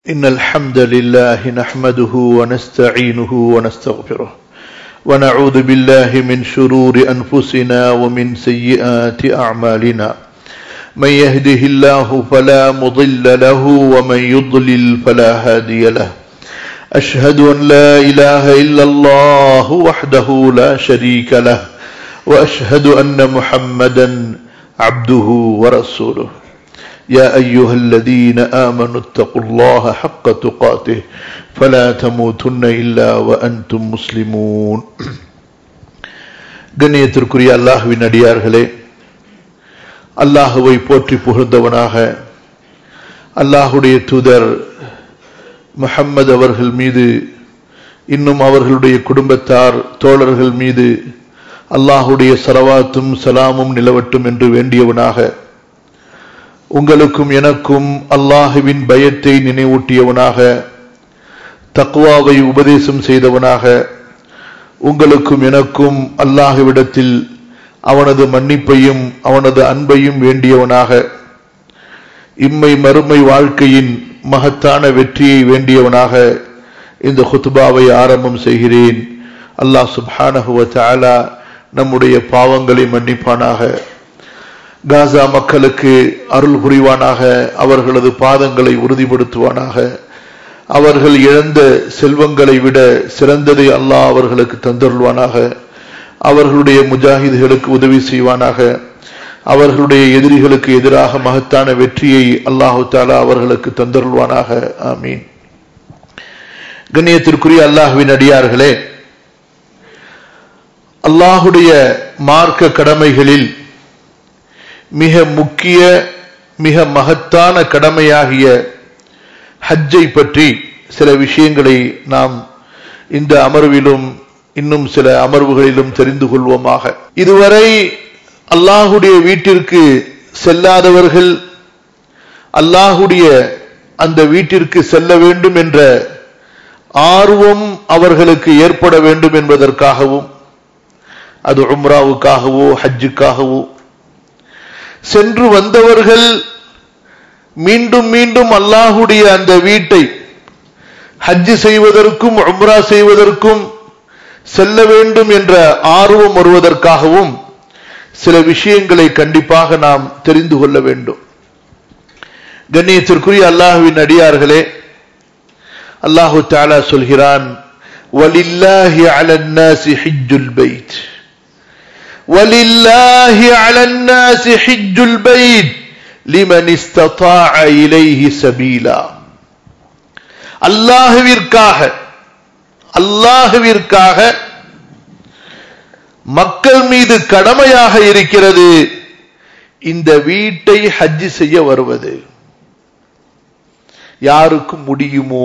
إن الحمد لله نحمده ونستعينه ونستغفره ونعوذ بالله من شرور أنفسنا ومن سيئات أعمالنا من يهده الله فلا مضل له ومن يضلل فلا هادي له أشهد أن لا إله إلا الله وحده لا شريك له وأشهد أن محمدا عبده ورسوله يا أيها الذين آمنوا اتقوا الله حق تقاته فلا تموتن إلا وأنتم مسلمون கண்ணியத்திற்குரிய அல்லாஹுவின் அடியார்களே அல்லாஹுவை போற்றி புகழ்ந்தவனாக அல்லாஹுடைய தூதர் முஹம்மது அவர்கள் மீது இன்னும் அவர்களுடைய குடும்பத்தார் தோழர்கள் மீது அல்லாஹுடைய சலவாத்தும் சலாமும் நிலவட்டும் என்று வேண்டியவனாக உங்களுக்கும் எனக்கும் அல்லாஹுவின் பயத்தை நினைவூட்டியவனாக தக்குவாவை உபதேசம் செய்தவனாக உங்களுக்கும் எனக்கும் அல்லாஹுவிடத்தில் அவனது மன்னிப்பையும் அவனது அன்பையும் வேண்டியவனாக இம்மை மறுமை வாழ்க்கையின் மகத்தான வெற்றியை வேண்டியவனாக இந்த ஹுத்துபாவை ஆரம்பம் செய்கிறேன் அல்லாஹ் சுப்ஹானஹுவ தாலா நம்முடைய பாவங்களை மன்னிப்பானாக காசா மக்களுக்கு அருள் புரிவானாக அவர்களது பாதங்களை உறுதிப்படுத்துவானாக அவர்கள் இழந்த செல்வங்களை விட சிறந்ததை அல்லாஹ் அவர்களுக்கு தந்தருள்வானாக அவர்களுடைய முஜாஹிதுகளுக்கு உதவி செய்வானாக அவர்களுடைய எதிரிகளுக்கு எதிராக மகத்தான வெற்றியை அல்லாஹு தாலா அவர்களுக்கு தந்தருள்வானாக ஆமீன் கண்ணியத்திற்குரிய அல்லாஹுவின் அடியார்களே அல்லாஹுடைய மார்க்க கடமைகளில் மிக முக்கிய மிக மகத்தான கடமையாகிய ஹஜ்ஜை பற்றி சில விஷயங்களை நாம் இந்த அமர்விலும் இன்னும் சில அமர்வுகளிலும் தெரிந்து கொள்வோமாக இதுவரை அல்லாஹுடைய வீட்டிற்கு செல்லாதவர்கள் அல்லாஹுடைய அந்த வீட்டிற்கு செல்ல வேண்டும் என்ற ஆர்வம் அவர்களுக்கு ஏற்பட வேண்டும் என்பதற்காகவும் அது உம்ராவுக்காகவோ ஹஜ்ஜுக்காகவோ சென்று வந்தவர்கள் மீண்டும் மீண்டும் அல்லாஹுடைய அந்த வீட்டை ஹஜ்ஜு செய்வதற்கும் உம்ரா செய்வதற்கும் செல்ல வேண்டும் என்ற ஆர்வம் வருவதற்காகவும் சில விஷயங்களை கண்டிப்பாக நாம் தெரிந்து கொள்ள வேண்டும் கண்ணியத்திற்குரிய அல்லாஹுவின் அடியார்களே அல்லாஹு தாலா சொல்கிறான் وَلِلَّهِ عَلَى النَّاسِ حِجُّ الْبَيْتِ ولله على الناس حج البيت لمن استطاع إليه سبيلا அல்லாஹுவிற்காக அல்லாஹுவிற்காக மக்கள் மீது கடமையாக இருக்கிறது இந்த வீட்டை ஹஜ்ஜி செய்ய வருவது யாருக்கு முடியுமோ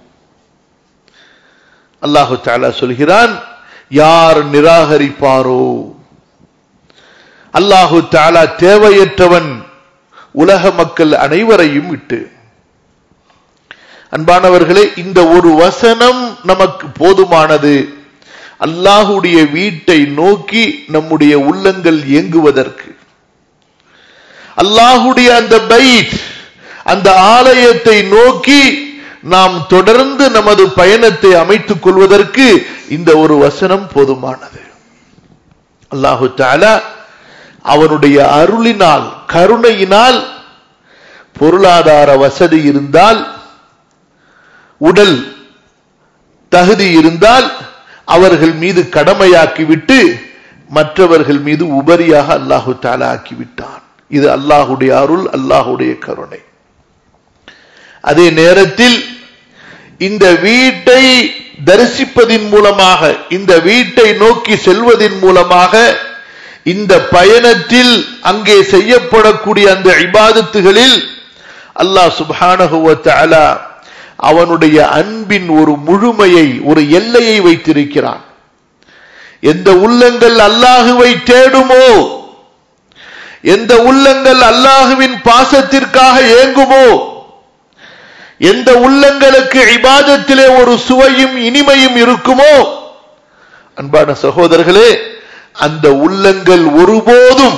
அல்லாஹு தாலா சொல்கிறான் யார் நிராகரிப்பாரோ அல்லாஹு தாலா தேவையற்றவன் உலக மக்கள் அனைவரையும் விட்டு அன்பானவர்களே இந்த ஒரு வசனம் நமக்கு போதுமானது அல்லாஹுடைய வீட்டை நோக்கி நம்முடைய உள்ளங்கள் இயங்குவதற்கு அல்லாஹுடைய அந்த பைட் அந்த ஆலயத்தை நோக்கி நாம் தொடர்ந்து நமது பயணத்தை அமைத்துக் கொள்வதற்கு இந்த ஒரு வசனம் போதுமானது அல்லாஹு தாலா அவனுடைய அருளினால் கருணையினால் பொருளாதார வசதி இருந்தால் உடல் தகுதி இருந்தால் அவர்கள் மீது கடமையாக்கிவிட்டு மற்றவர்கள் மீது உபரியாக அல்லாஹு தாலா ஆக்கிவிட்டான் இது அல்லாஹுடைய அருள் அல்லாஹுடைய கருணை அதே நேரத்தில் இந்த வீட்டை தரிசிப்பதின் மூலமாக இந்த வீட்டை நோக்கி செல்வதன் மூலமாக இந்த பயணத்தில் அங்கே செய்யப்படக்கூடிய அந்த இபாதத்துகளில் அல்லாஹ் சுபானகுவ அவனுடைய அன்பின் ஒரு முழுமையை ஒரு எல்லையை வைத்திருக்கிறான் எந்த உள்ளங்கள் அல்லாஹுவை தேடுமோ எந்த உள்ளங்கள் அல்லாஹுவின் பாசத்திற்காக ஏங்குமோ எந்த உள்ளங்களுக்கு இபாதத்திலே ஒரு சுவையும் இனிமையும் இருக்குமோ அன்பான சகோதரர்களே அந்த உள்ளங்கள் ஒருபோதும்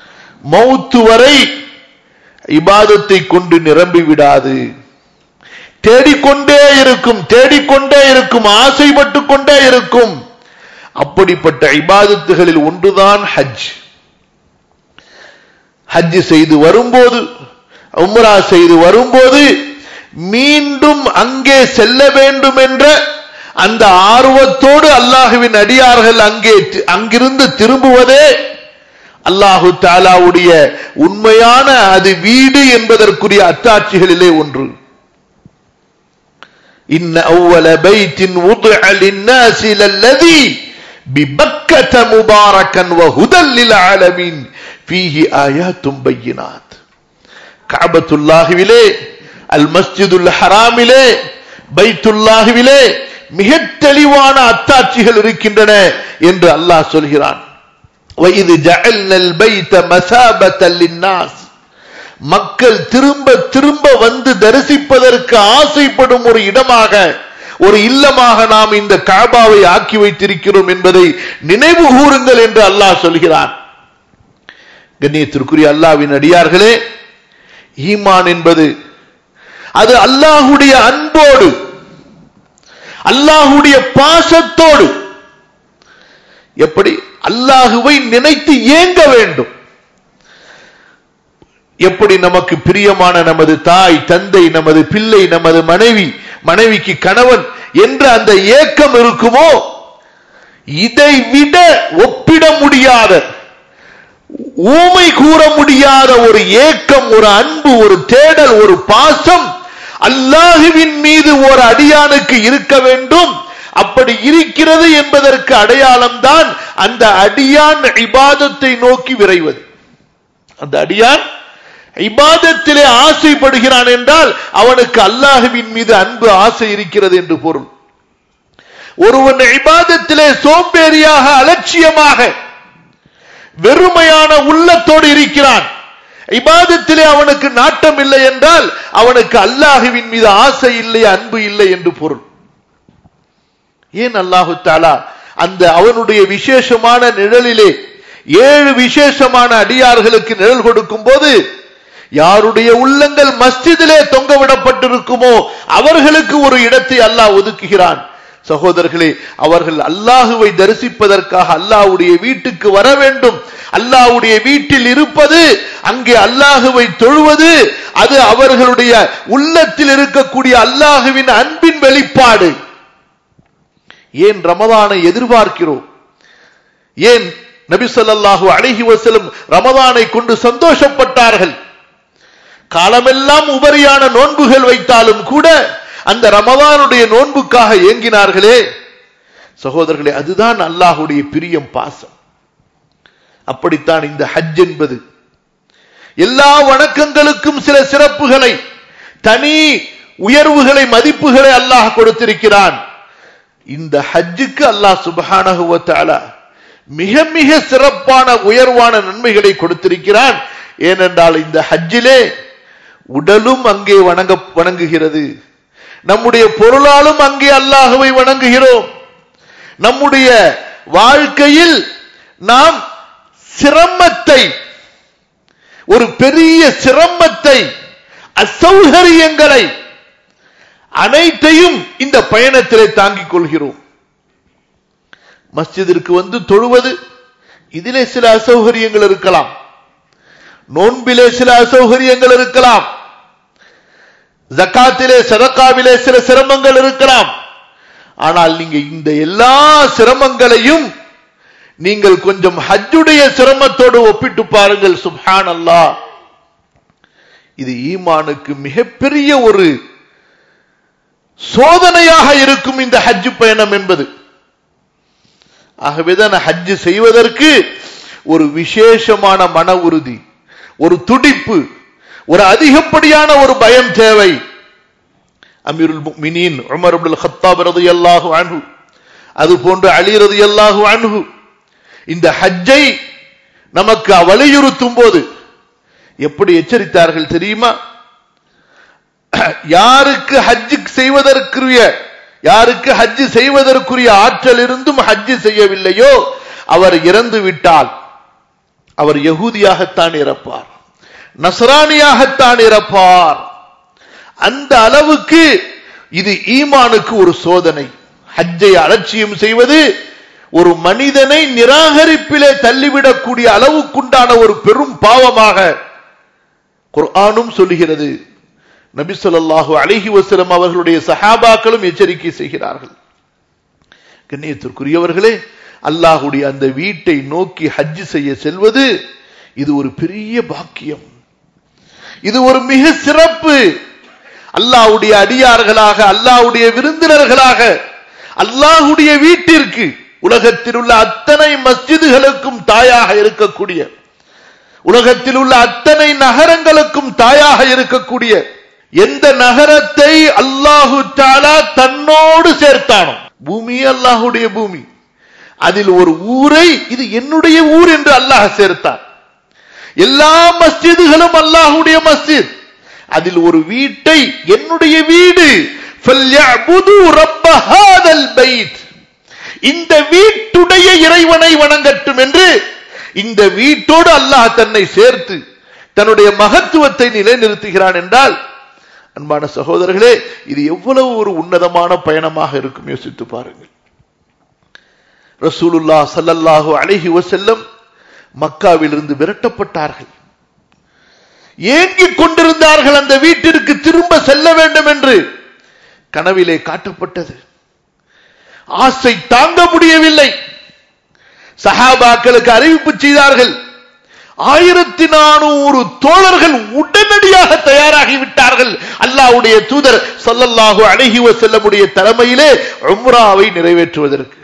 மௌத்து வரை இபாதத்தை கொண்டு நிரம்பி விடாது தேடிக்கொண்டே இருக்கும் தேடிக்கொண்டே இருக்கும் ஆசைப்பட்டு கொண்டே இருக்கும் அப்படிப்பட்ட இபாதத்துகளில் ஒன்றுதான் ஹஜ் ஹஜ் செய்து வரும்போது உம்ரா செய்து வரும்போது மீண்டும் அங்கே செல்ல வேண்டும் என்ற அந்த ஆர்வத்தோடு அல்லாஹுவின் அடியார்கள் அங்கே அங்கிருந்து திரும்புவதே அல்லாஹு தாலாவுடைய உண்மையான அது வீடு என்பதற்குரிய அத்தாட்சிகளிலே ஒன்று இன்ன அவ்வல பைத்தின் உதுஅ லின்னாசி லல்லதி பிபக்கத முபாரக்கன் வஹுதல் லில் ஆலமீன் ஃபீஹி ஆயாத்தும் பையினாத் கஅபத்துல்லாஹிவிலே அல் மஸ்ஜிதுல் ஹராமிலே பைத்துல்லாஹிவிலே மிக தெளிவான அத்தாட்சிகள் இருக்கின்றன என்று அல்லாஹ் சொல்கிறான் وَإِذْ جَعَلْنَا الْبَيْتَ مَثَابَةً لِلنَّاسِ மக்கள் திரும்ப திரும்ப வந்து தரிசிப்பதற்கு ஆசைப்படும் ஒரு இடமாக ஒரு இல்லமாக நாம் இந்த காபாவை ஆக்கி வைத்திருக்கிறோம் என்பதை நினைவு கூறுங்கள் என்று அல்லாஹ் சொல்கிறான் கண்ணியத்திற்குரிய அல்லாவின் அடியார்களே ஈமான் என்பது அது அல்லாஹுடைய அன்போடு அல்லாஹுடைய பாசத்தோடு எப்படி அல்லாஹுவை நினைத்து ஏங்க வேண்டும் எப்படி நமக்கு பிரியமான நமது தாய் தந்தை நமது பிள்ளை நமது மனைவி மனைவிக்கு கணவன் என்ற அந்த ஏக்கம் இருக்குமோ இதை விட ஒப்பிட முடியாத ஊமை கூற முடியாத ஒரு ஏக்கம் ஒரு அன்பு ஒரு தேடல் ஒரு பாசம் அல்லாஹுவின் மீது ஒரு அடியானுக்கு இருக்க வேண்டும் அப்படி இருக்கிறது என்பதற்கு அடையாளம் தான் அந்த அடியான் இபாதத்தை நோக்கி விரைவது அந்த அடியான் இபாதத்திலே ஆசைப்படுகிறான் என்றால் அவனுக்கு அல்லாஹுவின் மீது அன்பு ஆசை இருக்கிறது என்று பொருள் ஒருவன் இபாதத்திலே சோம்பேறியாக அலட்சியமாக வெறுமையான உள்ளத்தோடு இருக்கிறான் இபாதத்திலே அவனுக்கு நாட்டம் இல்லை என்றால் அவனுக்கு அல்லாஹுவின் மீது ஆசை இல்லை அன்பு இல்லை என்று பொருள் ஏன் அல்லாஹு தாலா அந்த அவனுடைய விசேஷமான நிழலிலே ஏழு விசேஷமான அடியார்களுக்கு நிழல் கொடுக்கும் போது யாருடைய உள்ளங்கள் மஸ்ஜிதிலே தொங்கவிடப்பட்டிருக்குமோ அவர்களுக்கு ஒரு இடத்தை அல்லாஹ் ஒதுக்குகிறான் சகோதரர்களே அவர்கள் அல்லாஹுவை தரிசிப்பதற்காக அல்லாஹுடைய வீட்டுக்கு வர வேண்டும் அல்லாஹுடைய வீட்டில் இருப்பது அங்கே அல்லாஹுவை தொழுவது அது அவர்களுடைய உள்ளத்தில் இருக்கக்கூடிய அல்லாஹுவின் அன்பின் வெளிப்பாடு ஏன் ரமதானை எதிர்பார்க்கிறோம் ஏன் நபி சொல்லாஹு அழகி வசலும் ரமதானை கொண்டு சந்தோஷப்பட்டார்கள் காலமெல்லாம் உபரியான நோன்புகள் வைத்தாலும் கூட அந்த ரமதானுடைய நோன்புக்காக ஏங்கினார்களே சகோதரர்களே அதுதான் அல்லாஹுடைய பிரியம் பாசம் அப்படித்தான் இந்த ஹஜ் என்பது எல்லா வணக்கங்களுக்கும் சில சிறப்புகளை தனி உயர்வுகளை மதிப்புகளை அல்லாஹ் கொடுத்திருக்கிறான் இந்த ஹஜ்ஜுக்கு அல்லாஹ் சுபஹானகுவத்தால மிக மிக சிறப்பான உயர்வான நன்மைகளை கொடுத்திருக்கிறான் ஏனென்றால் இந்த ஹஜ்ஜிலே உடலும் அங்கே வணங்க வணங்குகிறது நம்முடைய பொருளாலும் அங்கே அல்லாஹுவை வணங்குகிறோம் நம்முடைய வாழ்க்கையில் நாம் சிரமத்தை ஒரு பெரிய சிரமத்தை அசௌகரியங்களை அனைத்தையும் இந்த பயணத்திலே தாங்கிக் கொள்கிறோம் மஸ்ஜிதிற்கு வந்து தொழுவது இதிலே சில அசௌகரியங்கள் இருக்கலாம் நோன்பிலே சில அசௌகரியங்கள் இருக்கலாம் ஜக்காத்திலே சதக்காவிலே சில சிரமங்கள் இருக்கலாம் ஆனால் நீங்க இந்த எல்லா சிரமங்களையும் நீங்கள் கொஞ்சம் ஹஜ்ஜுடைய சிரமத்தோடு ஒப்பிட்டு பாருங்கள் சுப்ஹான் அல்லா இது ஈமானுக்கு மிகப்பெரிய ஒரு சோதனையாக இருக்கும் இந்த ஹஜ் பயணம் என்பது ஆகவேதான் ஹஜ் செய்வதற்கு ஒரு விசேஷமான மன உறுதி ஒரு துடிப்பு ஒரு அதிகப்படியான ஒரு பயம் தேவை அமீருல் முக்மினீன் உமர் அப்துல் ஹத்தாப் ரதியல்லாஹு அன்ஹு அது போன்று அலி ரதியல்லாஹு அன்ஹு இந்த ஹஜ்ஜை நமக்கு வலியுறுத்தும் போது எப்படி எச்சரித்தார்கள் தெரியுமா யாருக்கு ஹஜ்ஜு செய்வதற்குரிய யாருக்கு ஹஜ்ஜு செய்வதற்குரிய ஆற்றல் இருந்தும் ஹஜ்ஜு செய்யவில்லையோ அவர் இறந்து விட்டால் அவர் யகூதியாகத்தான் இறப்பார் நசராணியாகத்தான் இறப்பார் அந்த அளவுக்கு இது ஈமானுக்கு ஒரு சோதனை ஹஜ்ஜை அலட்சியம் செய்வது ஒரு மனிதனை நிராகரிப்பிலே தள்ளிவிடக்கூடிய அளவுக்குண்டான ஒரு பெரும் பாவமாக குர்ஆனும் சொல்லுகிறது நபி ஸல்லல்லாஹு அலைஹி வஸல்லம் அவர்களுடைய சஹாபாக்களும் எச்சரிக்கை செய்கிறார்கள் கண்ணியத்திற்குரியவர்களே அல்லாஹுடைய அந்த வீட்டை நோக்கி ஹஜ் செய்ய செல்வது இது ஒரு பெரிய பாக்கியம் இது ஒரு மிக சிறப்பு அல்லாஹ்வுடைய அடியார்களாக அல்லாஹ்வுடைய விருந்தினர்களாக அல்லாஹ்வுடைய வீட்டிற்கு உலகத்தில் உள்ள அத்தனை மஸ்ஜிதுகளுக்கும் தாயாக இருக்கக்கூடிய உலகத்தில் உள்ள அத்தனை நகரங்களுக்கும் தாயாக இருக்கக்கூடிய எந்த நகரத்தை அல்லாஹு தாலா தன்னோடு சேர்த்தானோ பூமி அல்லாஹுடைய பூமி அதில் ஒரு ஊரை இது என்னுடைய ஊர் என்று அல்லாஹ் சேர்த்தான் எல்லா மஸ்ஜிதுகளும் அல்லாஹுடைய மஸ்ஜித் அதில் ஒரு வீட்டை என்னுடைய வீடு فَلْيَعْبُدُوا رَبَّ هَذَا الْبَيْتِ இந்த வீட்டுடைய இறைவனை வணங்கட்டும் என்று இந்த வீட்டோடு அல்லாஹ் தன்னை சேர்த்து தன்னுடைய மகத்துவத்தை நிலைநிறுத்துகிறான் என்றால் அன்பான சகோதரர்களே இது எவ்வளவு ஒரு உன்னதமான பயணமாக இருக்கும் யோசித்து பாருங்கள் ரசூலுல்லா சல்லல்லாஹு அலைஹி வஸல்லம் மக்காவிலிருந்து விரட்டப்பட்டார்கள் ஏங்கிக் கொண்டிருந்தார்கள் அந்த வீட்டிற்கு திரும்ப செல்ல வேண்டும் என்று கனவிலே காட்டப்பட்டது ஆசை தாங்க முடியவில்லை சஹாபாக்களுக்கு அறிவிப்பு செய்தார்கள் ஆயிரத்தி நானூறு தோழர்கள் உடனடியாக தயாராகி விட்டார்கள் அல்லாஹ்வுடைய தூதர் ஸல்லல்லாஹு அலைஹி வஸல்லமுடைய தலைமையிலே உம்ராவை நிறைவேற்றுவதற்கு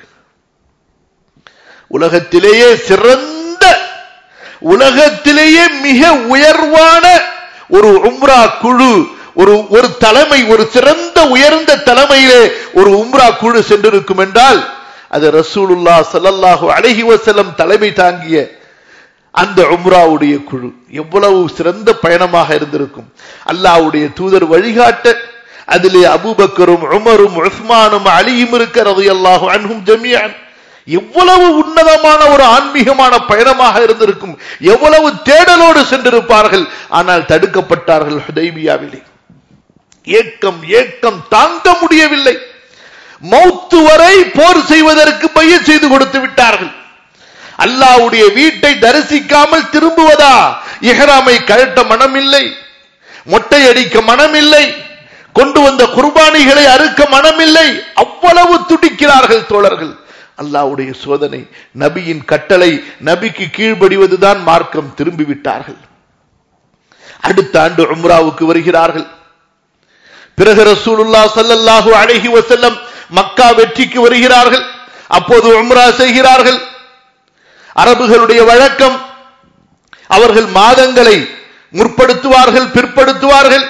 உலகத்திலேயே சிறந்த உலகத்திலேயே மிக உயர்வான ஒரு உம்ரா குழு ஒரு ஒரு தலைமை ஒரு சிறந்த உயர்ந்த தலைமையிலே ஒரு உம்ரா குழு சென்றிருக்கும் என்றால் அது ரசூலுல்லா ஸல்லல்லாஹு அலைஹி வஸல்லம் தலைமை தாங்கிய அந்த உம்ராவுடைய குழு எவ்வளவு சிறந்த பயணமாக இருந்திருக்கும் அல்லாஹ்வுடைய தூதர் வழிகாட்ட அதிலே அபூபக்கரும் உமரும் உஸ்மானும் அலியும் இருக்க ரலியல்லாஹு அன்ஹும் ஜமீஅன் எவ்வளவு உன்னதமான ஒரு ஆன்மீகமான பயணமாக இருந்திருக்கும் எவ்வளவு தேடலோடு சென்றிருப்பார்கள் ஆனால் தடுக்கப்பட்டார்கள் ஹுதைபியாவிலே ஏக்கம் ஏக்கம் தாங்க முடியவில்லை மௌத்து வரை போர் செய்வதற்கு பயிர் செய்து கொடுத்து விட்டார்கள் அல்லாவுடைய வீட்டை தரிசிக்காமல் திரும்புவதா இஹராமை கழட்ட மனமில்லை மொட்டை அடிக்க மனமில்லை கொண்டு வந்த குர்பானிகளை அறுக்க மனமில்லை அவ்வளவு துடிக்கிறார்கள் தோழர்கள் அல்லாவுடைய சோதனை நபியின் கட்டளை நபிக்கு கீழ்ப்படிவதுதான் மார்க்கம் திரும்பிவிட்டார்கள் அடுத்த ஆண்டு உம்ராவுக்கு வருகிறார்கள் பிறகு ரசூலுல்லா ஸல்லல்லாஹு அலைஹி வஸல்லம் மக்கா வெற்றிக்கு வருகிறார்கள் அப்போது உம்ரா செய்கிறார்கள் அரபுகளுடைய வழக்கம் அவர்கள் மாதங்களை முற்படுத்துவார்கள் பிற்படுத்துவார்கள்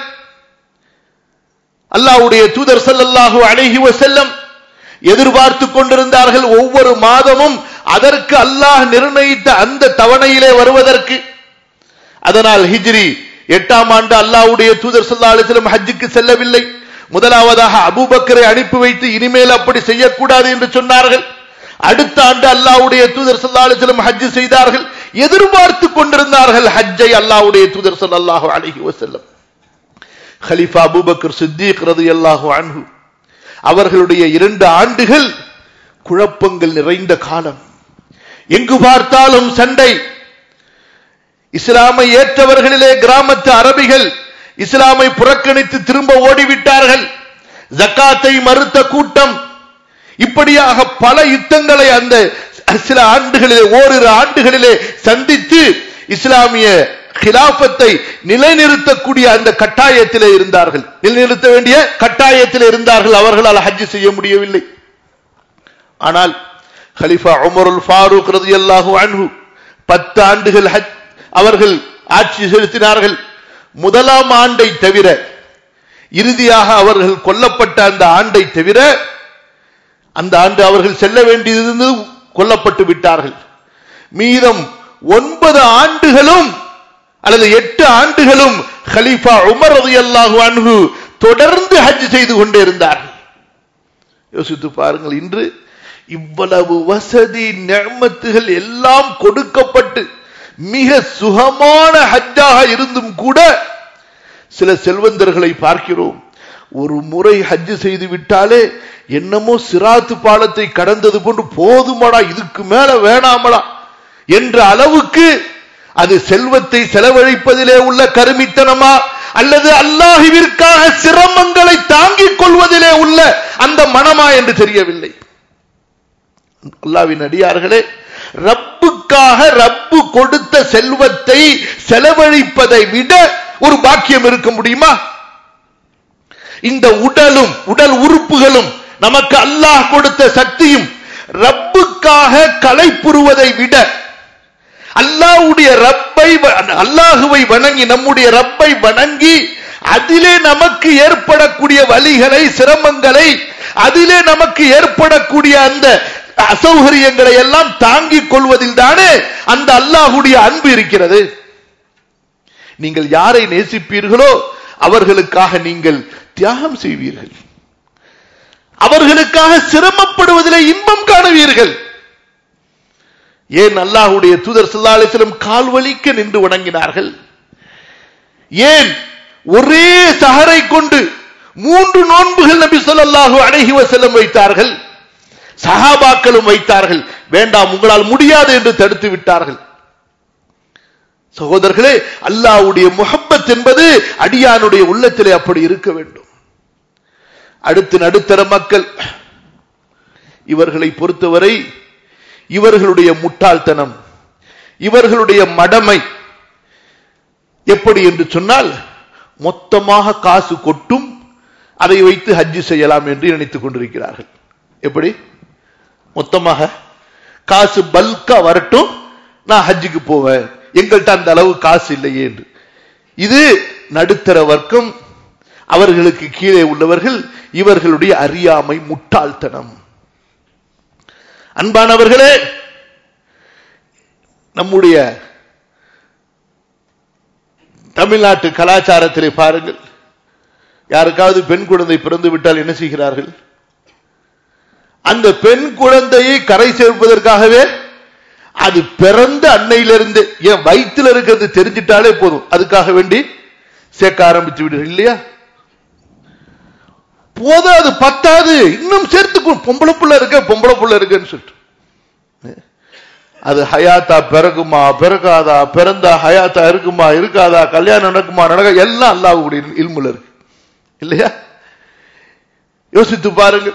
அல்லாஹ்வுடைய தூதர் ஸல்லல்லாஹு அலைஹி வஸல்லம் எதிர்பார்த்து கொண்டிருந்தார்கள் ஒவ்வொரு மாதமும் அதற்கு அல்லாஹ் நிர்ணயித்த அந்த தவணையிலே வருவதற்கு அதனால் ஹிஜ்ரி எட்டாம் ஆண்டு அல்லாஹ்வுடைய தூதர் ஸல்லல்லாஹு அலைஹி வஸல்லம் ஹஜ்ஜுக்கு செல்லவில்லை முதலாவதாக அபூபக்கரை அனுப்பி வைத்து இனிமேல் அப்படி செய்யக்கூடாது என்று சொன்னார்கள் அடுத்த ஆண்டு அல்லாஹ்வுடைய தூதர் ஸல்லல்லாஹு அலைஹி வஸல்லம் ஹஜ் செய்தார்கள் எதிர்பார்த்து கொண்டிருந்தார்கள் ஹஜ்ஜை அல்லாஹ்வுடைய தூதர் ஸல்லல்லாஹு அலைஹி வஸல்லம் கலீஃபா அபூபக்கர் சித்திக் ரலியல்லாஹு அன்ஹு அவர்களுடைய இரண்டு ஆண்டுகள் குழப்பங்கள் நிறைந்த காலம் எங்கு பார்த்தாலும் சண்டை இஸ்லாமை ஏற்றவர்களிலே கிராமத்து அரபிகள் இஸ்லாமை புறக்கணித்து திரும்ப ஓடிவிட்டார்கள் ஜக்காத்தை மறுத்த கூட்டம் இப்படியாக பல யுத்தங்களை அந்த சில ஆண்டுகளிலே ஓரிரு ஆண்டுகளிலே சந்தித்து இஸ்லாமிய கிலாபத்தை நிலைநிறுத்தக்கூடிய அந்த கட்டாயத்திலே இருந்தார்கள் நிலைநிறுத்த வேண்டிய கட்டாயத்தில் இருந்தார்கள் அவர்களால் ஹஜ் செய்ய முடியவில்லை ஆனால் ஹலிஃபா உமருல் ஃபாரூக் ரதியல்லாஹு அன்ஹு பத்து ஆண்டுகள் ஹஜ் அவர்கள் ஆட்சி செலுத்தினார்கள் முதலாம் ஆண்டை தவிர இறுதியாக அவர்கள் கொல்லப்பட்ட அந்த ஆண்டை தவிர அந்த ஆண்டு அவர்கள் செல்ல வேண்டியது கொல்லப்பட்டு விட்டார்கள் மீதம் ஒன்பது ஆண்டுகளும் அல்லது எட்டு ஆண்டுகளும் ஹலீஃபா உமர் ரலியல்லாஹு அன்ஹு தொடர்ந்து ஹஜ் செய்து கொண்டே இருந்தார்கள் யோசித்து பாருங்கள் இன்று இவ்வளவு வசதி நியமத்துகள் எல்லாம் கொடுக்கப்பட்டு மிக சுகமான ஹஜ்ஜாக இருந்தும் கூட சில செல்வந்தர்களை பார்க்கிறோம் ஒரு முறை ஹஜ்ஜு செய்து விட்டாலே என்னமோ சிராத்து பாலத்தை கடந்தது போன்று போதுமாடா இதுக்கு மேல வேணாமடா என்ற அளவுக்கு அது செல்வத்தை செலவழிப்பதிலே உள்ள கருமித்தனமா அல்லது அல்லாஹுவிற்காக சிரமங்களை தாங்கிக் கொள்வதிலே உள்ள அந்த மனமா என்று தெரியவில்லை அல்லாவின் அடியார்களே ரப்புக்காக ரப்பு கொடுத்த செல்வத்தை செலவழிப்பதை விட ஒரு பாக்கியம் இருக்க முடியுமா இந்த உடலும் உடல் உறுப்புகளும் நமக்கு அல்லாஹ் கொடுத்த சக்தியும் ரப்புக்காக களைப்புறுவதை விட அல்லாஹ்வுடைய ரப்பை அல்லாஹுவை வணங்கி நம்முடைய ரப்பை வணங்கி அதிலே நமக்கு ஏற்படக்கூடிய வழிகளை சிரமங்களை அதிலே நமக்கு ஏற்படக்கூடிய அந்த அசௌகரியங்களை எல்லாம் தாங்கிக் கொள்வதில் தானே அந்த அல்லாஹுடைய அன்பு இருக்கிறது நீங்கள் யாரை நேசிப்பீர்களோ அவர்களுக்காக நீங்கள் தியாகம் செய்வீர்கள் அவர்களுக்காக சிரமப்படுவதிலே இன்பம் காணுவீர்கள் ஏன் அல்லாஹுடைய தூதர் சல்லாலிசிலும் கால் வலிக்க நின்று வணங்கினார்கள் ஏன் ஒரே சஹரை கொண்டு மூன்று நோன்புகள் நபி சொல்லாஹு அழகி வசலம் வைத்தார்கள் சஹாபாக்களும் வைத்தார்கள் வேண்டாம் உங்களால் முடியாது என்று தடுத்து விட்டார்கள் சகோதரர்களே அல்லாவுடைய முகப்பத் என்பது அடியானுடைய உள்ளத்திலே அப்படி இருக்க வேண்டும் அடுத்து நடுத்தர மக்கள் இவர்களை பொறுத்தவரை இவர்களுடைய முட்டாள்தனம் இவர்களுடைய மடமை எப்படி என்று சொன்னால் மொத்தமாக காசு கொட்டும் அதை வைத்து ஹஜ்ஜு செய்யலாம் என்று நினைத்துக் கொண்டிருக்கிறார்கள் எப்படி மொத்தமாக காசு பல்கா வரட்டும் நான் ஹஜ்ஜுக்கு போவேன் எங்கள்கிட்ட அந்த அளவு காசு இல்லையே என்று இது நடுத்தர வர்க்கம் அவர்களுக்கு கீழே உள்ளவர்கள் இவர்களுடைய அறியாமை முட்டாள்தனம் அன்பானவர்களே நம்முடைய தமிழ்நாட்டு கலாச்சாரத்திலே பாருங்கள் யாருக்காவது பெண் குழந்தை பிறந்து விட்டால் என்ன செய்கிறார்கள் அந்த பெண் குழந்தையை கரை சேர்ப்பதற்காகவே அது பிறந்த அன்னையிலிருந்து என் வயிற்றுல இருக்கிறது தெரிஞ்சிட்டாலே போதும் அதுக்காக வேண்டி சேர்க்க ஆரம்பித்து விடுறீர்கள் இல்லையா போதும் அது பத்தாது இன்னும் சேர்த்து பொம்பளை புள்ள இருக்க பொம்பளை புள்ள இருக்குன்னு சொல்லிட்டு அது ஹயாத்தா பிறகுமா பிறக்காதா பிறந்தா ஹயாத்தா இருக்குமா இருக்காதா கல்யாணம் நடக்குமா நடக்க எல்லாம் அல்லாவுடைய இல்முல இருக்கு இல்லையா யோசித்து பாருங்கள்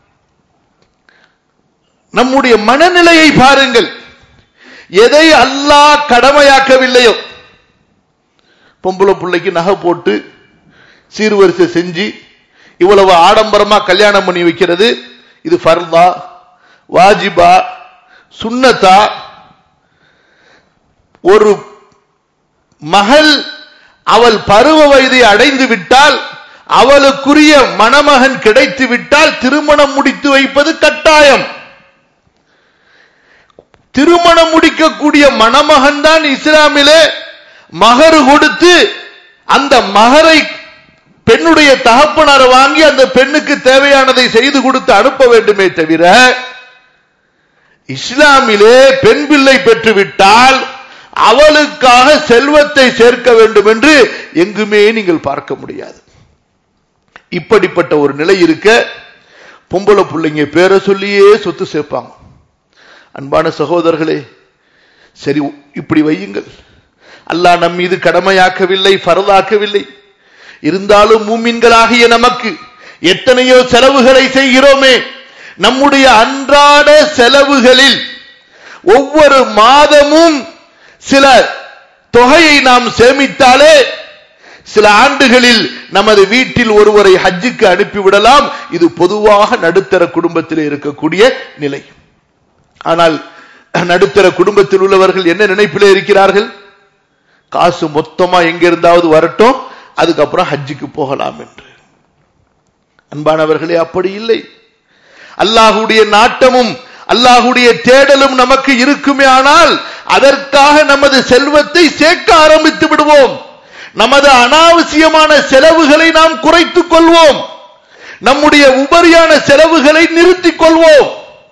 நம்முடைய மனநிலையை பாருங்கள் எதை அல்லாஹ் கடமையாக்கவில்லையோ பொம்பளை பிள்ளைக்கு நகை போட்டு சீர்வரிசை செஞ்சு இவ்வளவு ஆடம்பரமா கல்யாணம் பண்ணி வைக்கிறது இது ஃபர்தா வாஜிபா சுன்னத்தா ஒரு மகள் அவள் பருவ வயதை அடைந்து விட்டால் அவளுக்குரிய மணமகன் கிடைத்து விட்டால் திருமணம் முடித்து வைப்பது கட்டாயம் திருமணம் முடிக்கக்கூடிய மணமகன் தான் இஸ்லாமிலே மகர் கொடுத்து அந்த மகரை பெண்ணுடைய தகப்பனார் வாங்கி அந்த பெண்ணுக்கு தேவையானதை செய்து கொடுத்து அனுப்ப வேண்டுமே தவிர இஸ்லாமிலே பெண் பிள்ளை பெற்றுவிட்டால் அவளுக்காக செல்வத்தை சேர்க்க வேண்டும் என்று எங்குமே நீங்கள் பார்க்க முடியாது இப்படிப்பட்ட ஒரு நிலை இருக்க பொம்பளை பிள்ளைங்க பேரை சொல்லியே சொத்து சேர்ப்பாங்க அன்பான சகோதரர்களே சரி இப்படி வையுங்கள் அல்லாஹ் நம் மீது கடமையாக்கவில்லை பரதாக்கவில்லை இருந்தாலும் மூமின்களாகிய நமக்கு எத்தனையோ செலவுகளை செய்கிறோமே நம்முடைய அன்றாட செலவுகளில் ஒவ்வொரு மாதமும் சில தொகையை நாம் சேமித்தாலே சில ஆண்டுகளில் நமது வீட்டில் ஒருவரை ஹஜ்ஜுக்கு அனுப்பிவிடலாம் இது பொதுவாக நடுத்தர குடும்பத்தில் இருக்கக்கூடிய நிலை ஆனால் நடுத்தர குடும்பத்தில் உள்ளவர்கள் என்ன நினைப்பிலே இருக்கிறார்கள் காசு மொத்தமா எங்க இருந்தாவது வரட்டும் அதுக்கப்புறம் ஹஜ்ஜுக்கு போகலாம் என்று அன்பானவர்களே அப்படி இல்லை அல்லாஹுடைய நாட்டமும் அல்லாஹுடைய தேடலும் நமக்கு இருக்குமே ஆனால் அதற்காக நமது செல்வத்தை சேர்க்க ஆரம்பித்து விடுவோம் நமது அனாவசியமான செலவுகளை நாம் குறைத்துக் கொள்வோம் நம்முடைய உபரியான செலவுகளை நிறுத்திக் கொள்வோம்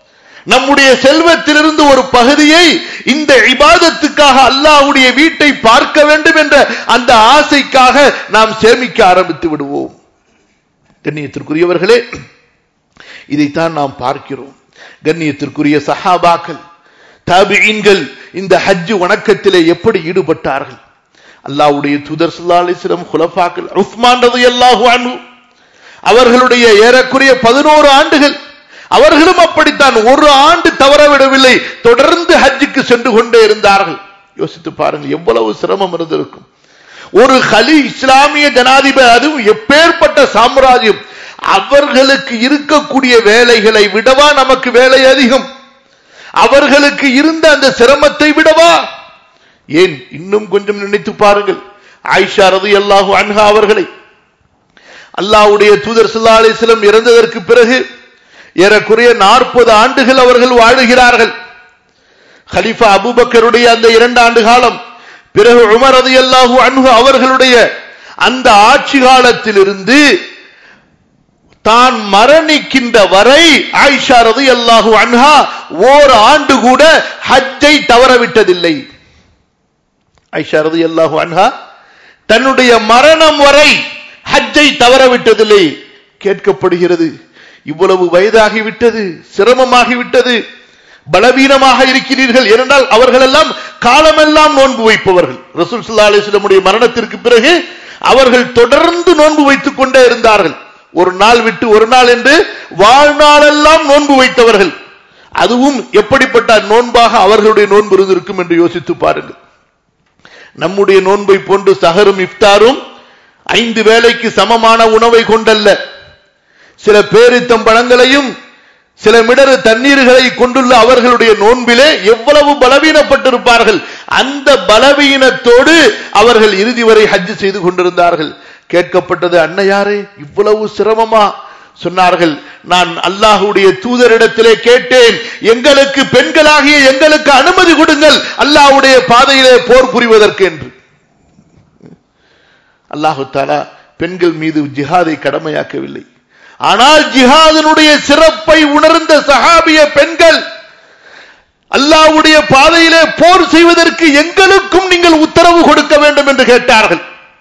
நம்முடைய செல்வத்திலிருந்து ஒரு பகுதியை இந்த இபாதத்துக்காக அல்லாஹ்வுடைய வீட்டை பார்க்க வேண்டும் என்ற அந்த ஆசைக்காக நாம் சேமிக்க ஆரம்பித்து விடுவோம் கண்ணியத்திற்குரியவர்களே இதைத்தான் நாம் பார்க்கிறோம் கண்ணியத்திற்குரிய சஹாபாக்கள் தாபியின்கள் இந்த ஹஜ் வணக்கத்திலே எப்படி ஈடுபட்டார்கள் அல்லாஹ்வுடைய தூதர் ஸல்லல்லாஹு அலைஹி வஸல்லம் குலஃபாக்கள் உஸ்மான் ரலியல்லாஹு அன்ஹு அவர்களுடைய ஏறக்குறைய பதினோரு ஆண்டுகள் அவர்களும் அப்படித்தான் ஒரு ஆண்டு தவறவிடவில்லை தொடர்ந்து ஹஜ்ஜுக்கு சென்று கொண்டே இருந்தார்கள் யோசித்து பாருங்கள் எவ்வளவு சிரமம் இருந்திருக்கும் ஒரு ஹலி இஸ்லாமிய ஜனாதிபதி அதுவும் எப்பேற்பட்ட சாம்ராஜ்யம் அவர்களுக்கு இருக்கக்கூடிய வேலைகளை விடவா நமக்கு வேலை அதிகம் அவர்களுக்கு இருந்த அந்த சிரமத்தை விடவா ஏன் இன்னும் கொஞ்சம் நினைத்து பாருங்கள் ஆயிஷா ரதி அல்லாஹு அன்ஹா அவர்களை அல்லாஹ்வுடைய தூதர் ஸல்லல்லாஹு அலைஹி வஸல்லம் இறந்ததற்கு பிறகு ஏறக்குறைய நாற்பது ஆண்டுகள் அவர்கள் வாழுகிறார்கள் ஹலிஃபா அபூபக்கருடைய அந்த இரண்டு ஆண்டு காலம் பிறகு உமர் ரலியல்லாஹு அன்ஹு அவர்களுடைய அந்த ஆட்சி காலத்திலிருந்து தான் மரணிக்கின்ற வரை ஆயிஷா ரலியல்லாஹு அன்ஹா ஓர் ஆண்டு கூட ஹஜ்ஜை தவறவிட்டதில்லை ஆயிஷா ரலியல்லாஹு அன்ஹா தன்னுடைய மரணம் வரை ஹஜ்ஜை தவறவிட்டதில்லை கேட்கப்படுகிறது இவ்வளவு வயதாகிவிட்டது சிரமமாகிவிட்டது பலவீனமாக இருக்கிறீர்கள் ஏனென்றால் அவர்கள் எல்லாம் காலமெல்லாம் நோன்பு வைப்பவர்கள் ரசூல் ஸல்லல்லாஹு அலைஹி வஸல்லமுடைய மரணத்திற்கு பிறகு அவர்கள் தொடர்ந்து நோன்பு வைத்துக் கொண்டே இருந்தார்கள் ஒரு நாள் விட்டு ஒரு நாள் என்று வாழ்நாளெல்லாம் நோன்பு வைத்தவர்கள் அதுவும் எப்படிப்பட்ட நோன்பாக அவர்களுடைய நோன்பு இருந்திருக்கும் என்று யோசித்து பாருங்கள் நம்முடைய நோன்பை போன்று சஹரும் இஃப்தாரும் ஐந்து வேளைக்கு சமமான உணவை கொண்டல்ல சில பேரித்தம் பழங்களையும் சில மிடறு தண்ணீர்களை கொண்டுள்ள அவர்களுடைய நோன்பிலே எவ்வளவு பலவீனப்பட்டிருப்பார்கள் அந்த பலவீனத்தோடு அவர்கள் இறுதி வரை ஹஜ் செய்து கொண்டிருந்தார்கள் கேட்கப்பட்டது அன்னையாரே இவ்வளவு சிரமமா சொன்னார்கள் நான் அல்லாஹுடைய தூதரிடத்திலே கேட்டேன் எங்களுக்கு பெண்களாகிய எங்களுக்கு அனுமதி கொடுங்கள் அல்லாஹுடைய பாதையிலே போர் புரிவதற்கு என்று அல்லாஹு தாலா பெண்கள் மீது ஜிஹாதை கடமையாக்கவில்லை ஆனால் ஜிஹாதனுடைய சிறப்பை உணர்ந்த சஹாபிய பெண்கள் அல்லாஹ்வுடைய பாதையிலே போர் செய்வதற்கு எங்களுக்கும் நீங்கள் உத்தரவு கொடுக்க வேண்டும் என்று கேட்டார்கள்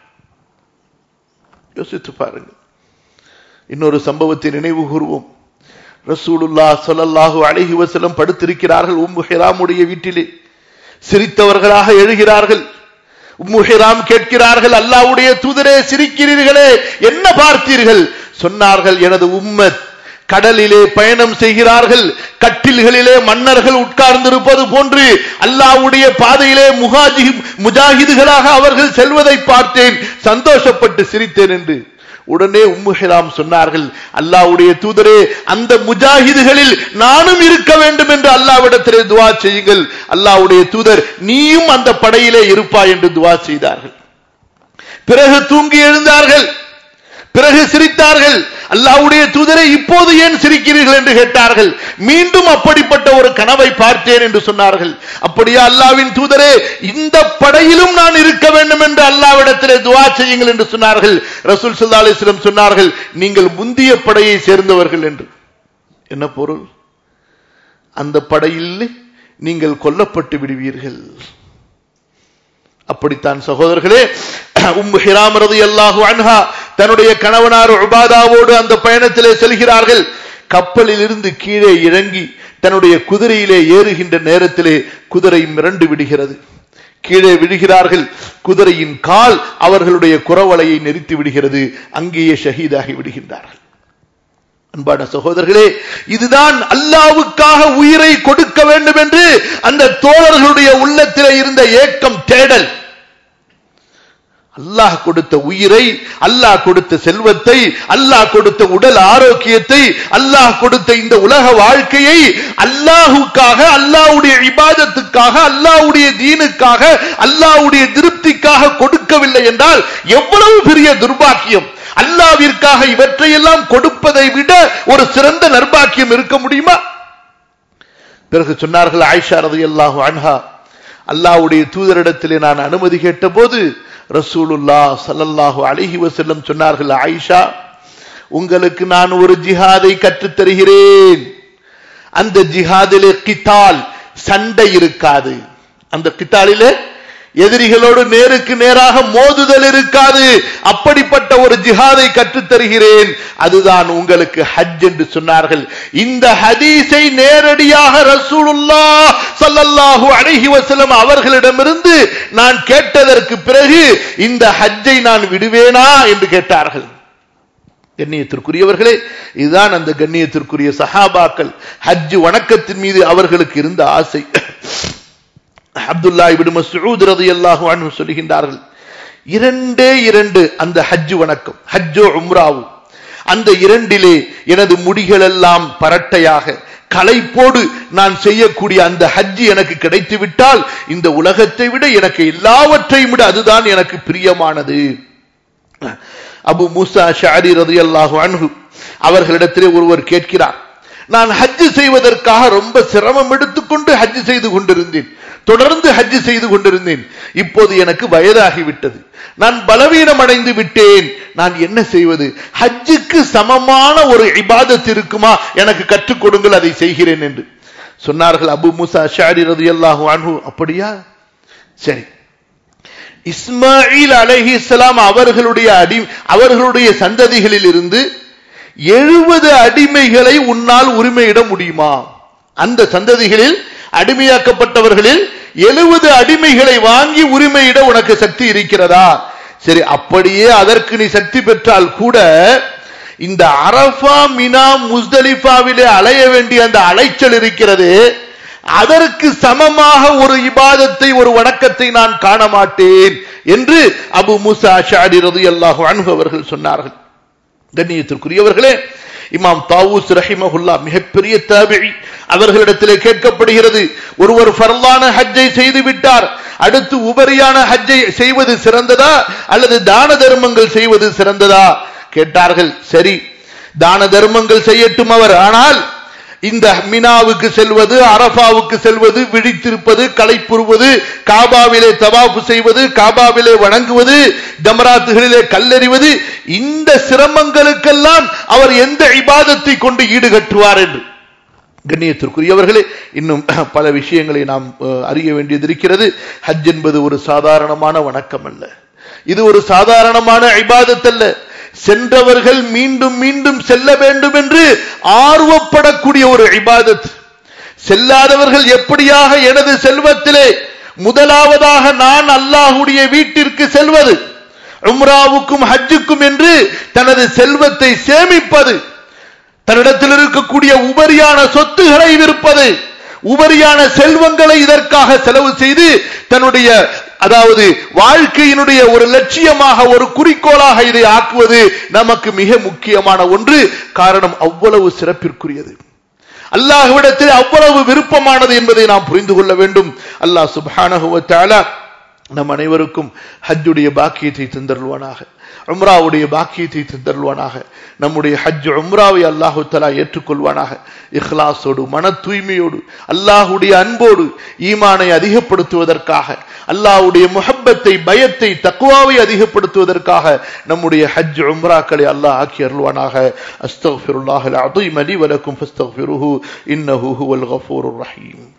யோசித்து பாருங்கள் இன்னொரு சம்பவத்தை நினைவு கூறுவோம் ரசூலுல்லா ஸல்லல்லாஹு அலைஹி வஸல்லம் படுத்திருக்கிறார்கள் உம்மு ஹிராமுடைய வீட்டிலே சிரித்தவர்களாக எழுகிறார்கள் உம்மு ஹிராம் கேட்கிறார்கள் அல்லாஹ்வுடைய தூதரே சிரிக்கிறீர்களே என்ன பார்த்தீர்கள் சொன்னார்கள் எனது உம்மத் கடலிலே பயணம் செய்கிறார்கள் கட்டில்களிலே மன்னர்கள் உட்கார்ந்திருப்பது போன்று அல்லாஹ்வுடைய பாதையிலே முகாஜி முஜாஹிதுகளாக அவர்கள் செல்வதை பார்த்தேன் சந்தோஷப்பட்டு சிரித்தேன் என்று உடனே உம்முஹிராம் சொன்னார்கள் அல்லாஹ்வுடைய தூதரே அந்த முஜாஹிதுகளில் நானும் இருக்க வேண்டும் என்று அல்லாஹ்விடத்திலே துவா செய்யுங்கள் அல்லாஹ்வுடைய தூதர் நீயும் அந்த படையிலே இருப்பாய் என்று துவா செய்தார்கள் பிறகு தூங்கி எழுந்தார்கள் பிறகு சிரித்தார்கள் அல்லாஹ்வுடைய தூதரை இப்போது ஏன் சிரிக்கிறீர்கள் என்று கேட்டார்கள் மீண்டும் அப்படிப்பட்ட ஒரு கனவை பார்த்தேன் என்று சொன்னார்கள் அப்படியா அல்லாவின் தூதரே இந்த படையிலும் நான் இருக்க வேண்டும் என்று அல்லாவிடத்திலே துவா செய்யுங்கள் என்று சொன்னார்கள் ரசூல் சல்லா அலிஸ்லம் சொன்னார்கள் நீங்கள் முந்திய படையை சேர்ந்தவர்கள் என்று என்ன பொருள் அந்த படையில் நீங்கள் கொல்லப்பட்டு விடுவீர்கள் அப்படித்தான் சகோதரர்களே உம்மு ஹிராம் ரலியல்லாஹு அன்ஹா தன்னுடைய கணவனார் உபாதாவோடு அந்த பயணத்திலே செல்கிறார்கள் கப்பலில் இருந்து கீழே இறங்கி தன்னுடைய குதிரையிலே ஏறுகின்ற நேரத்திலே குதிரை மிரண்டு விடுகிறது கீழே விழுகிறார்கள் குதிரையின் கால் அவர்களுடைய குறவலையை நெரித்து விடுகிறது அங்கேயே ஷஹீதாகி விடுகின்றார்கள் அன்பான சகோதரர்களே இதுதான் அல்லாவுக்காக உயிரை கொடுக்க வேண்டும் என்று அந்த தோழர்களுடைய உள்ளத்திலே இருந்த ஏக்கம் தேடல் அல்லாஹ் கொடுத்த உயிரை அல்லாஹ் கொடுத்த செல்வத்தை அல்லாஹ் கொடுத்த உடல் ஆரோக்கியத்தை அல்லாஹ் கொடுத்த இந்த உலக வாழ்க்கையை அல்லாஹுக்காக அல்லாஹ்வுடைய இபாதத்துக்காக அல்லாஹ்வுடைய தீனுக்காக அல்லாஹ்வுடைய திருப்திக்காக கொடுக்கவில்லை என்றால் எவ்வளவு பெரிய துர்பாக்கியம் அல்லாவிற்காக இவற்றையெல்லாம் கொடுப்பதை விட ஒரு சிறந்த நர்பாக்கியம் இருக்க முடியுமா பிறகு சொன்னார்கள் ஆயிஷா ரதியல்லாஹு அன்ஹா அல்லாஹ்வுடைய தூதரிடத்திலே நான் அனுமதி கேட்டபோது ரசூலுல்லா ஸல்லல்லாஹு அலைஹி வஸல்லம் சொன்னார்கள் ஆயிஷா உங்களுக்கு நான் ஒரு ஜிஹாதை கற்றுத் தருகிறேன் அந்த ஜிஹாதிலே கித்தால் சண்டை இருக்காது அந்த கித்தாலிலே எதிரிகளோடு நேருக்கு நேராக மோதுதல் இருக்காது அப்படிப்பட்ட ஒரு ஜிஹாதை கற்றுத் தருகிறேன் அதுதான் உங்களுக்கு ஹஜ் என்று சொன்னார்கள் இந்த ஹதீஸை நேரடியாக ரசூலுல்லா ஸல்லல்லாஹு அலைஹி வஸல்லம் அவர்களிடமிருந்து நான் கேட்டதற்கு பிறகு இந்த ஹஜ்ஜை நான் விடுவேனா என்று கேட்டார்கள் கண்ணியத்திற்குரியவர்களே இதுதான் அந்த கண்ணியத்திற்குரிய சஹாபாக்கள் ஹஜ் வணக்கத்தின் மீது அவர்களுக்கு இருந்த ஆசை அப்துல்லா இப்னு மஸ்ஊத் ரலியல்லாஹு அன்ஹு சொல்கின்றார்கள் இரண்டே இரண்டு அந்த ஹஜ் வணக்கம் ஹஜ்ஜோ உம்ராவும் அந்த இரண்டிலே எனது முடிகள் எல்லாம் பரட்டையாக களைப்போடு நான் செய்யக்கூடிய அந்த ஹஜ் எனக்கு கிடைத்து விட்டால் இந்த உலகத்தை விட எனக்கு எல்லாவற்றையும் விட அதுதான் எனக்கு பிரியமானது அபு மூசா ஷாரி ரதியல்லாஹு அன்ஹு அவர்களிடத்திலே ஒருவர் கேட்கிறார் நான் ஹஜ் செய்வதற்காக ரொம்ப சிரமம் எடுத்துக்கொண்டு ஹஜ் செய்து கொண்டிருந்தேன் தொடர்ந்து ஹஜ் செய்து கொண்டிருந்தேன் இப்போது எனக்கு வயதாகிவிட்டது நான் பலவீனம் அடைந்து விட்டேன் நான் என்ன செய்வது ஹஜ்ஜுக்கு சமமான ஒரு இபாதத் இருக்குமா எனக்கு கற்றுக் கொடுங்கள் அதை செய்கிறேன் என்று சொன்னார்கள் அபு முசா ஷாரி ரதியல்லாஹு அன்ஹு அப்படியா சரி இஸ்மாயில் அலைஹிஸ்ஸலாம் அவர்களுடைய அடி அவர்களுடைய சந்ததிகளில் இருந்து எழுபது அடிமைகளை உன்னால் உரிமையிட முடியுமா அந்த சந்ததிகளில் அடிமையாக்கப்பட்டவர்களில் எழுபது அடிமைகளை வாங்கி உரிமையிட உனக்கு சக்தி இருக்கிறதா சரி அப்படியே அதற்கு நீ சக்தி பெற்றால் கூட இந்த அரபா மினா முஸ்தலிஃபாவிலே அலைய வேண்டிய அந்த அலைச்சல் இருக்கிறது அதற்கு சமமாக ஒரு இபாதத்தை ஒரு வணக்கத்தை நான் காண மாட்டேன் என்று அபு முசா ஷாடி ரலியல்லாஹு அன்ஹு அவர்கள் சொன்னார்கள் கண்ணியத்திற்குரியவர்களே இமாம் தாவூஸ் ரஹிமஹுல்லா மிகப்பெரிய தாபிழி அவர்களிடத்திலே கேட்கப்படுகிறது ஒருவர் ஃபர்லான ஹஜ்ஜை செய்து விட்டார் அடுத்து உபரியான ஹஜ்ஜை செய்வது சிறந்ததா அல்லது தான தர்மங்கள் செய்வது சிறந்ததா கேட்டார்கள் சரி தான தர்மங்கள் செய்யட்டும் அவர் ஆனால் இந்த மினாவுக்கு செல்வது அரபாவுக்கு செல்வது விழித்திருப்பது களைப்புறுவது காபாவிலே தவாப்பு செய்வது காபாவிலே வணங்குவது ஜமராத்துகளிலே கல்லெறிவது இந்த சிரமங்களுக்கெல்லாம் அவர் எந்த இபாதத்தை கொண்டு ஈடுகட்டுவார் என்று கண்ணியத்திற்குரியவர்களே இன்னும் பல விஷயங்களை நாம் அறிய வேண்டியது இருக்கிறது ஹஜ் என்பது ஒரு சாதாரணமான வணக்கம் அல்ல இது ஒரு சாதாரணமான இபாதத் அல்ல சென்றவர்கள் மீண்டும் மீண்டும் செல்ல வேண்டும் என்று ஆர்வப்படக்கூடிய ஒரு இபாதத் செல்லாதவர்கள் எப்படியாக எனது செல்வத்திலே முதலாவதாக நான் அல்லாஹுடைய வீட்டிற்கு செல்வது உம்ராவுக்கும் ஹஜ்ஜுக்கும் என்று தனது செல்வத்தை சேமிப்பது தன்னிடத்தில் இருக்கக்கூடிய உபரியான சொத்துக்களை விற்பது உபரியான செல்வங்களை இதற்காக செலவு செய்து தன்னுடைய அதாவது வாழ்க்கையினுடைய ஒரு லட்சியமாக ஒரு குறிக்கோளாக இதை ஆக்குவது நமக்கு மிக முக்கியமான ஒன்று காரணம் அவ்வளவு சிறப்பிற்குரியது அல்லாஹ்விடத்தில் அவ்வளவு விருப்பமானது என்பதை நாம் புரிந்து கொள்ள வேண்டும் அல்லாஹ் சுபானகுவத்தாலா நம் அனைவருக்கும் ஹஜ்ஜுடைய பாக்கியத்தை தந்தருள்வானாக உம்ராவுடைய பாக்கியத்தை தந்தருள்வானாக நம்முடைய ஹஜ் உம்ராவை அல்லாஹு தலா ஏற்றுக்கொள்வானாக இஹ்லாஸோடு மன தூய்மையோடு அல்லாஹுடைய அன்போடு ஈமானை அதிகப்படுத்துவதற்காக அல்லாஹுடைய முஹப்பத்தை பயத்தை தக்குவாவை அதிகப்படுத்துவதற்காக நம்முடைய ஹஜ் உம்ராக்களை அல்லாஹ் ஆக்கி அருள்வானாக அஸ்தஃபிருல்லாஹ் அலீம் அலி வலக்கும் ஃபஸ்தஃபிருஹு இன்னஹு ஹுவல் கஃபூருர் ரஹீம்